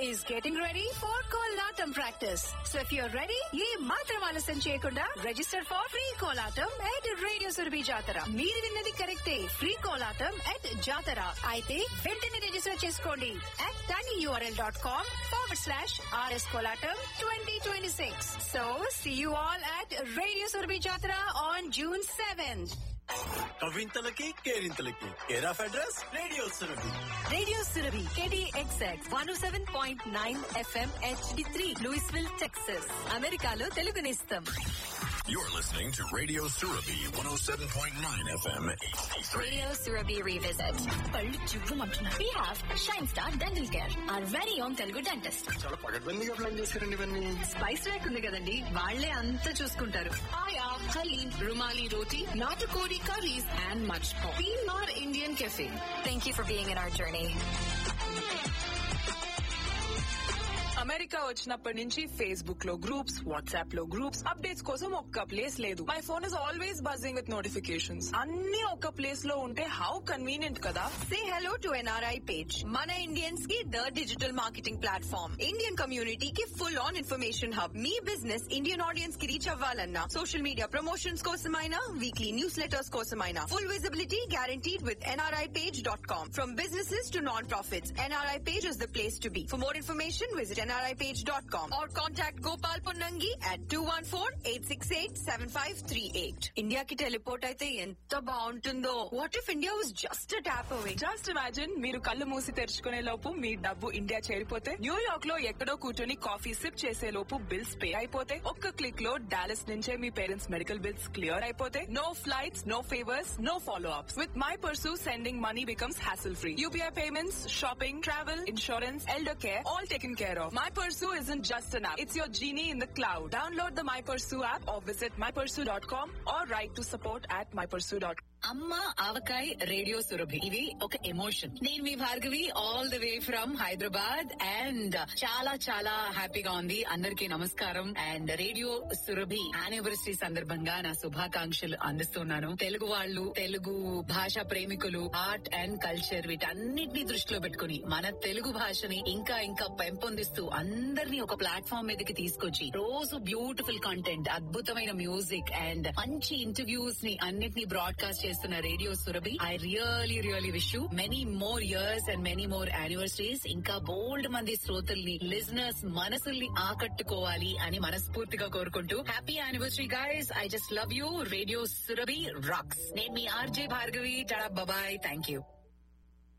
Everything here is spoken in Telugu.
is getting ready for Kolatam practice so if you're ready ఏ మాత్రం ఆలస్యం చేయకుండా register for free Kolatam at radio Surabhi Jathara మీరు విన్నది కరెక్టే ఫ్రీ కోలాటం ఎట్ జాతర అయితే వెంటనే రిజిస్టర్ చేసుకోండి at tiny U R L dot com forward slash R S Kolatam twenty twenty six so see you all at radio Surabhi Jathara on June seventh కవింతలకి కేరింతలకి care of address radio Surabhi radio Surabhi K D X X one seven point nine F M H D three Louisville Texas అమెరికాలో తెలుగునిస్తాం You're listening to Radio Surabhi 107.9 FM HD3. Radio Surabhi Revisit. పళ్ళు చువ్వమంటున్నాయి. We have Shine Star Dental Care, our very own Telugu dentist. చాలా పగడ్బందీగా ప్లాన్ చేశారండి ఇవన్నీ స్పైస్ ర్యాక్ ఉంది కదండి వాళ్లే అంతా చూసుకుంటారు Aya, Halim, Rumali Roti, Natakori curries, and much more. Mar Indian Cafe. Thank you for being in our journey. America వచ్చినప్పటి నుంచి ఫేస్బుక్ లో గ్రూప్స్ వాట్సాప్ లో గ్రూప్స్ అప్డేట్స్ కోసం ఒక్క ప్లేస్ లేదు my phone is always buzzing with notifications అన్ని ఒక్క ప్లేస్ లో ఉంటే హౌ కన్వీనియంట్ కదా say hello to N R I page మన ఇండియన్స్ కి the digital marketing platform Indian community కి ఫుల్ ఆన్ ఇన్ఫర్మేషన్ హబ్ మీ బిజినెస్ ఇండియన్ ఆడియన్స్ కి రీచ్ అవ్వాలన్నా సోషల్ మీడియా ప్రమోషన్స్ కోసమైనా వీక్లీ న్యూస్ లెటర్స్ కోసమైనా full visibility guaranteed with N R I page dot com from businesses to non profits N R I page is the place to be for more information visit nripage.com or contact Gopal Ponnangi at 214-868-7538. ఇండియాకి టెలిపోర్ట్ అయితే ఎంత బాగుంటుందో what if India was just tap away just imagine మీరు కళ్ళు మూసి తెరుచుకునే లోపు మీ డబ్బు ఇండియా చేరిపోతే న్యూయార్క్ లో ఎక్కడో కూర్చొని కాఫీ సిప్ చేసే లోపు బిల్స్ పే అయిపోతే ఒక్క క్లిక్ లో డాలస్ నుంచే మీ పేరెంట్స్ మెడికల్ బిల్స్ క్లియర్ అయిపోతే no flights no favours no follow ups with my Pursu sending money becomes hassle free UPI payments shopping travel insurance elder care all taken care of my Pursu isn't just an app. It's your genie in the cloud. Download the My Pursue app or visit mypursue.com or write to support at mypursue.com. అమ్మ ఆవకాయ్ రేడియో సురభి ఇవి ఒక ఎమోషన్ నేను మీ Bhargavi all the way from Hyderabad and చాలా చాలా హ్యాపీగా ఉంది అందరికీ నమస్కారం అండ్ రేడియో సురభి యానివర్సరీ సందర్భంగా నా శుభాకాంక్షలు అందిస్తున్నాను తెలుగు వాళ్ళు తెలుగు భాష ప్రేమికులు ఆర్ట్ అండ్ కల్చర్ వీటన్నిటిని దృష్టిలో పెట్టుకుని మన తెలుగు భాషని ఇంకా ఇంకా పెంపొందిస్తూ అందరినీ ఒక ప్లాట్ఫామ్ మీదకి తీసుకొచ్చి రోజు బ్యూటిఫుల్ కంటెంట్ అద్భుతమైన మ్యూజిక్ అండ్ మంచి ఇంటర్వ్యూస్ ని అన్నిటినీ బ్రాడ్కాస్ట్ చేస్తున్న radio Surabhi I really really wish you many more years and many more anniversaries ఇంకా బోల్డ్ మంది శ్రోతల్ని లిజనర్స్ మనసుల్ని ఆకట్టుకోవాలి అని మనస్ఫూర్తిగా కోరుకుంటూ happy anniversary guys I just love you radio Surabhi rocks నేను మీ ఆర్జే భార్గవి టడా బాబాయ్ థ్యాంక్ యూ